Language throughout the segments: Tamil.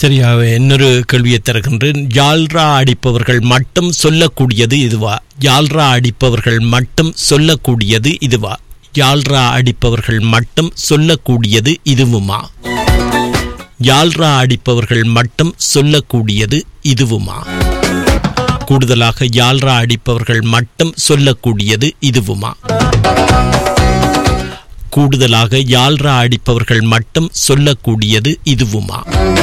சரியாக இன்னொரு கேள்வியை தருகின்றேன் யாழ்ரா அடிப்பவர்கள் மட்டும் சொல்லக்கூடியது இதுவா யாழ்ரா அடிப்பவர்கள் மட்டும் சொல்லக்கூடியது இதுவா யாழ்ரா அடிப்பவர்கள் மட்டும் சொல்லக்கூடியது இதுவுமா யாழ்ரா அடிப்பவர்கள் மட்டும் சொல்லக்கூடியது இதுவுமா கூடுதலாக யாழ்ரா அடிப்பவர்கள் மட்டும் சொல்லக்கூடியது இதுவுமா கூடுதலாக யாழ்ரா அடிப்பவர்கள் மட்டும் சொல்லக்கூடியது இதுவுமா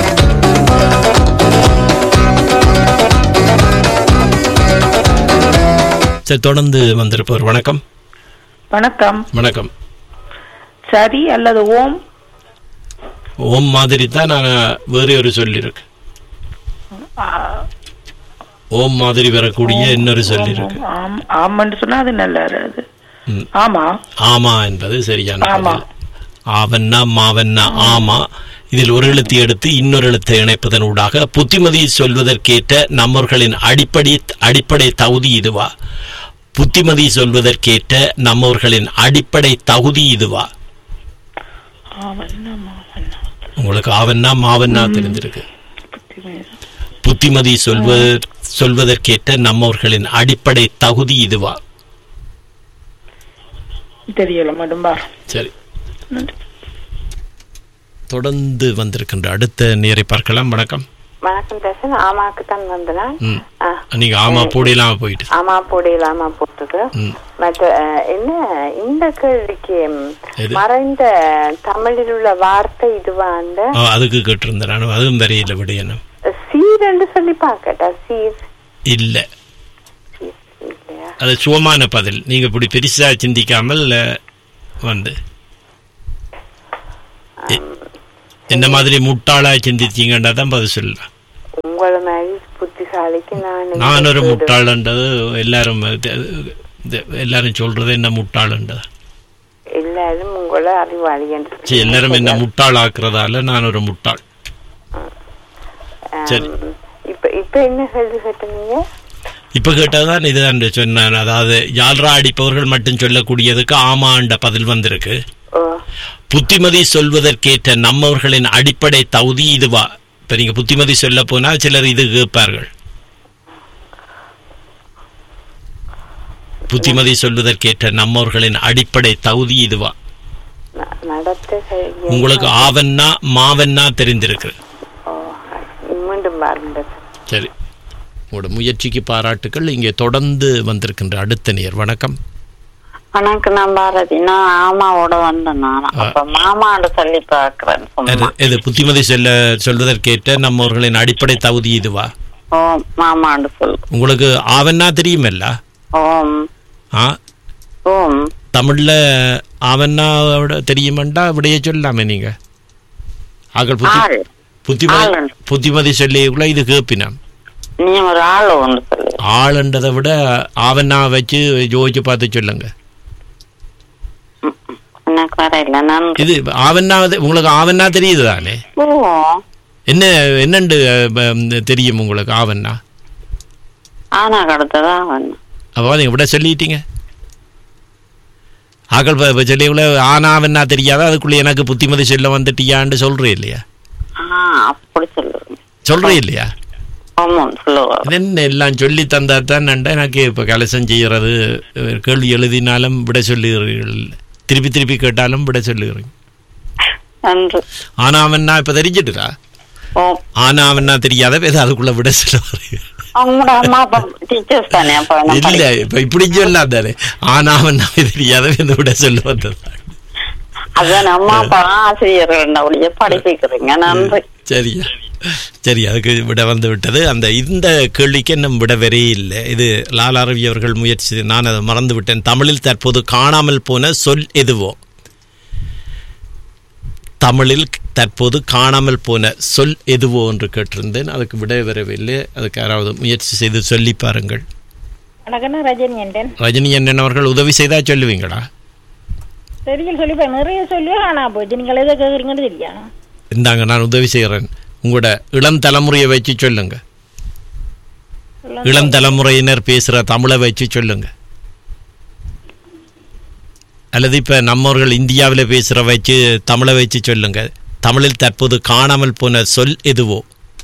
சரி தொடர்ந்து வந்திருப்பவர் வணக்கம் வணக்கம் வணக்கம் சரி அல்லது ஓம் ஓம் மாதிரி தான் நான் வேறு ஒரு சொல்லியிருக்கு ஆ, ஓம் மாதிரி வரக்கூடிய இன்னொரு சொல்லியிருக்கு ஆம் ஆமான்னு சொன்னா அது நல்லா அது ம். ஆமா ஆமா என்பது சரியான ஆமா. பதில் ஆவன்னா மாவன்னா ஆமா இதில் ஒரு எழுத்தை எடுத்து இன்னொரு எழுத்தை இணைப்பதன் ஊடாக புத்திமதி சொல்வதற்கேற்ற நம்மவர்களின் அடிப்படை அடிப்படை தகுதி இதுவா புத்திமதி சொல்வதற்கேற்ற நம்மவர்களின் அடிப்படை தகுதி இதுவா ஆவன்னா மாவன்னா உங்களுக்கு ஆவன்னா மாவன்னா தெரிஞ்சிருக்கு புத்திமதி. புத்திமதி சொல்வதற் சொல்வதற்கேற்ற நம்மவர்களின் அடிப்படை தகுதி இதுவா தெரியல மட்டும்பா சரி தொடர்ந்து வந்திருக்கின்ற அடுத்த நேரை பார்க்கலாம் வணக்கம் வணக்கம் பேசுறேன் ஆமாக்கு தான் வந்தேன் ம். ஆ, நீங்க ஆமா போடலாம் போயிட்டு ஆமா போடையில ஆமா போட்டது ம். மற்ற அஹ், என்ன இந்த கேள்விக்கு ம், எது? மறைந்த தமிழில் உள்ள வார்த்தை இதுவாண்ட ஆ, அதுக்கு கேட்டிருந்தேன் நான் அதுவும் வரையில விடையணும் சீர் என்று சொல்லி பார்க்கட்டா சீர் இல்ல சீர் இல்லையா அது சுகமான பதில் நீங்க இப்படி பெருசா சிந்திக்காமல் அஹ், வந்து எ- என்ன மாதிரி முட்டாளா சிந்திச்சீங்கன்னா தான் பதில் சொல்லலாம் உங்களை மாதிரி புத்திசாலிக்கு நான் நான் ஒரு முட்டாளன்றது எல்லாரும் இது- இது- எல்லாரும் சொல்றது என்ன முட்டாளன்றது எல்லாரும் உங்களை அறிவாளி என்று சரி, எல்லாரும் என்ன முட்டாளாக்குறதால நான் ஒரு முட்டாள் சரி. ஆம், இப்ப இப்ப என்ன கேள்வி கேட்டீங்க இப்ப கேட்டதான் இதுதான் சொன்னேன் அதாவது யாழ்ரா அடிப்பவர்கள் மட்டும் சொல்லக்கூடியதுக்கு ஆமாண்ட பதில் வந்திருக்கு ஓ புத்திமதி சொல்வதற்கேற்ற நம்மவர்களின் அடிப்படை தகுதி இதுவா இப்ப நீங்க புத்திமதி சொல்ல போனா சிலர் இது கேட்பார்கள் புத்திமதி சொல்வதற்கேற்ற நம்மவர்களின் அடிப்படை தகுதி இதுவா ந- நடத்த செய்ய உங்களுக்கு ஆவன்னா மாவன்னா தெரிந்திருக்கு ஓ மீண்டும் பாருங்க சரி உங்களோட முயற்சிக்கு பாராட்டுக்கள் இங்கே தொடர்ந்து வந்திருக்கின்ற அடுத்த நேர் வணக்கம் வணக்கம் நான் பாரதி நான் ஆமாவோட வந்தேன் நான் அப்ப மாமான்னு சொல்லி பாக்குறேன் எது சும்மா எது புத்திமதி சொல்ல சொல்வதற்கேற்ற நம்மவர்களின் அடிப்படை தகுதி இதுவா ஓம் மாமான்னு சொல்லு உங்களுக்கு ஆவன்னா தெரியுமல்ல ஓம் ஆ ஓம் தமிழ்ல ஆவன்னாவோட தெரியுமெண்டா விடைய சொல்லாமே நீங்க ஆக்கள் புத்தி ஆள் புத்திமதி ஆள். புத்திமதி சொல்லிக்குள்ள இது கேப்பினாம் நீ ஒரு ஆள் ஒன்று சொல்லு ஆளுன்றதை விட ஆவன்னா வச்சு யோசிச்சு பார்த்து சொல்லுங்க எனக்கு வர இல்ல நான் இது ஆவன்னா உங்களுக்கு ஆவன்னா தெரியுது தானே ஓ என்ன என்னண்டு அஹ், தெரியும் உங்களுக்கு ஆவன்னா ஆனா கடத்ததான் வந்தேன் அப்போ நீங்க விட சொல்லிட்டீங்க ஆக்கள் இப்ப- இப்ப சொல்லிக்குள்ள ஆனாவன்னா தெரியாத அதுக்குள்ள எனக்கு புத்திமதி சொல்ல வந்துட்டியான்னு சொல்றே இல்லையா ஆ அப்படி சொல்லு சொல்றே இல்லையா ஆமாம் சொல்லுவோம் இது என்ன எல்லாம் சொல்லி தந்தா தான் நண்டா எனக்கு இப்போ கலசம் செய்யறது அஹ், கேள்வி எழுதினாலும் விட சொல்லுகிறீர்கள் திருப்பி திருப்பி கேட்டாலும் விட சொல்லுகிறீங்க நன்று ஆனாவன்னா இப்ப தெரிஞ்சிட்டுதா ஓ ஆனாவன்னா தெரியாத பேச அதுக்குள்ள விட சொல்ல வரீங்க அவங்களோட அம்மா அப்பா டீச்சர்ஸ் தானே அப்ப நான் இல்ல படிக்க- இப்ப இப்படி சொல்லாதானே ஆனாவன்னா தெரியாத இந்த விட சொல்ல வந்தது அதான் அம்மா அப்பா ஆசிரியர்கள் ஒழிய படிப்பிக்கிறீங்க நன்றி சரியா சரி அதுக்கு விட வந்து விட்டது அந்த இந்த கேள்விக்கு இன்னும் விட வரே இல்லை இது லால் அரவி அவர்கள் முயற்சி நான் அதை மறந்து விட்டேன் தமிழில் தற்போது காணாமல் போன சொல் எதுவோ தமிழில் தற்போது காணாமல் போன சொல் எதுவோ என்று கேட்டிருந்தேன் அதுக்கு விட வரவில்லை அதுக்கு யாராவது முயற்சி செய்து சொல்லி பாருங்கள் வணக்கம் நான் ரஜினி என்றேன் ரஜினி அண்ணன் அவர்கள் உதவி செய்தா சொல்லுவீங்களா தெரியல சொல்லிப்பேன் நிறைய சொல்லி ஆனா போச்சு நீங்கள் எதை கேட்குறீங்கன்னு தெரியா இந்தாங்க நான் உதவி செய்கிறேன் உங்களோட இளம் தலைமுறையை வச்சு சொல்லுங்க இளம் தலைமுறையினர் பேசுற தமிழை வச்சு சொல்லுங்க அல்லது இப்ப நம்மவர்கள் இந்தியாவில் பேசுற வச்சு தமிழை வச்சு சொல்லுங்க தமிழில் தற்போது காணாமல் போன சொல் எதுவோ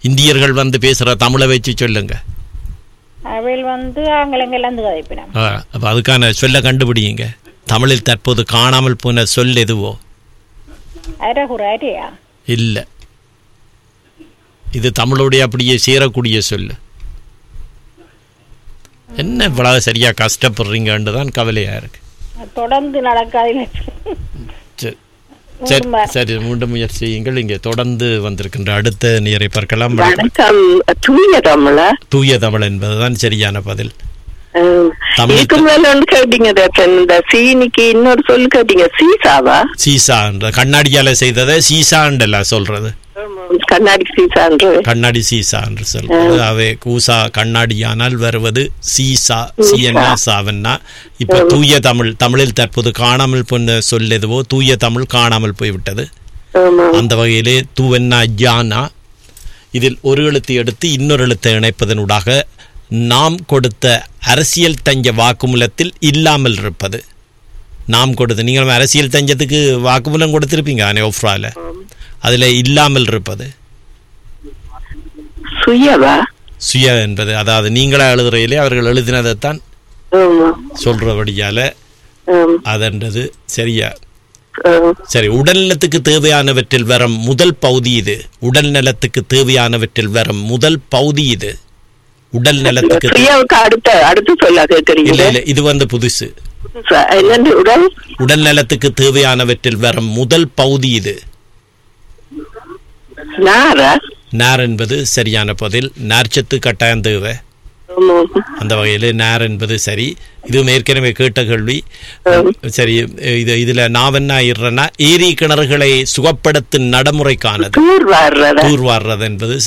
இந்தியர்கள் வந்து பேசுற தமிழை வச்சு சொல்லுங்க அவள் வந்து ஆங்கிலங்கள்லேருந்து கதைப்பினம் ஆ, அப்ப அதுக்கான சொல்ல கண்டுபிடிங்க தமிழில் தற்போது காணாமல் போன சொல் எதுவோ அரைகுறை அரையா இல்லை இது தமிழுடைய அப்படியே சேரக்கூடிய சொல்லு என்ன இவ்வளவு சரியா கஷ்டப்படுறீங்கன்னு தான் கவலையா இருக்கு தொடர்ந்து நடக்காது சரி சரி சரி மீண்டும் முயற்சி செய்யுங்கள் இங்கே தொடர்ந்து வந்திருக்கின்ற அடுத்த நேரை பார்க்கலாம் வணக்கம் தூய தமிழ தூய தமிழ் என்பதுதான் சரியான பதில் தமிழ் இதுக்கு மேல ஒன்று கேட்டீங்க டாக்டர். இந்த சீனிக்கு இன்னொரு சொல்லு கேட்டீங்க சீசாவா சீசான்ற கண்ணாடியால செய்ததை சீசாண்டல்ல சொல்றது கண்ணாடி சீசான்று கண்ணாடி சீசா என்று சொல்றது அவை கூசா கண்ணாடியானால் வருவது சீசா சீயன்னா சாவன்னா இப்ப தூய தமிழ் தமிழில் தற்போது காணாமல் போன சொல் எதுவோ தூய தமிழ் காணாமல் போய்விட்டது ஆமா அந்த வகையிலே தூவன்னா ஜானா இதில் ஒரு எழுத்தை எடுத்து இன்னொரு எழுத்தை இணைப்பதனூடாக நாம் கொடுத்த அரசியல் தஞ்ச வாக்குமூலத்தில் இல்லாமல் இருப்பது நாம் கொடுத்த நீங்கள் அரசியல் தஞ்சத்துக்கு வாக்குமூலம் கொடுத்திருப்பீங்க அனே ஒஃப்ரால அதில் இல்லாமல் இருப்பது சுயவா சுய என்பது அதாவது நீங்களா எழுதுறையிலே அவர்கள் எழுதினதைத்தான் ஆமா சொல்றபடியால ஆம், அதன்றது சரியா ஆம். சரி உடல் நலத்துக்கு தேவையானவற்றில் வரும் முதல் பகுதி இது உடல் நலத்துக்கு தேவையானவற்றில் வரும் முதல் பகுதி இது உடல் நலத்துக்கு தே- சுயாவுக்கு அடுத்த அடுத்து சொல்ல இல்ல கேக்குறீங்க இல்ல இது வந்து புதுசு என்னன்னு உடல் உடல் நலத்துக்கு தேவையானவற்றில் வரும் முதல் பகுதி இது நாரா நார் என்பது சரியான பதில் நார்ச்சத்து கட்டாயம் தேவை ஆமா. அந்த வகையில் நேர் என்பது சரி இதுவும் ஏற்கனவே கேட்ட கேள்வி சரி இது இதுல நான் என்ன ஆயிடுறேன்னா ஏரி கிணறுகளை சுகப்படுத்தும் நடைமுறைக்கானது தூர் வாடுறதா தூர்வாடுறது என்பது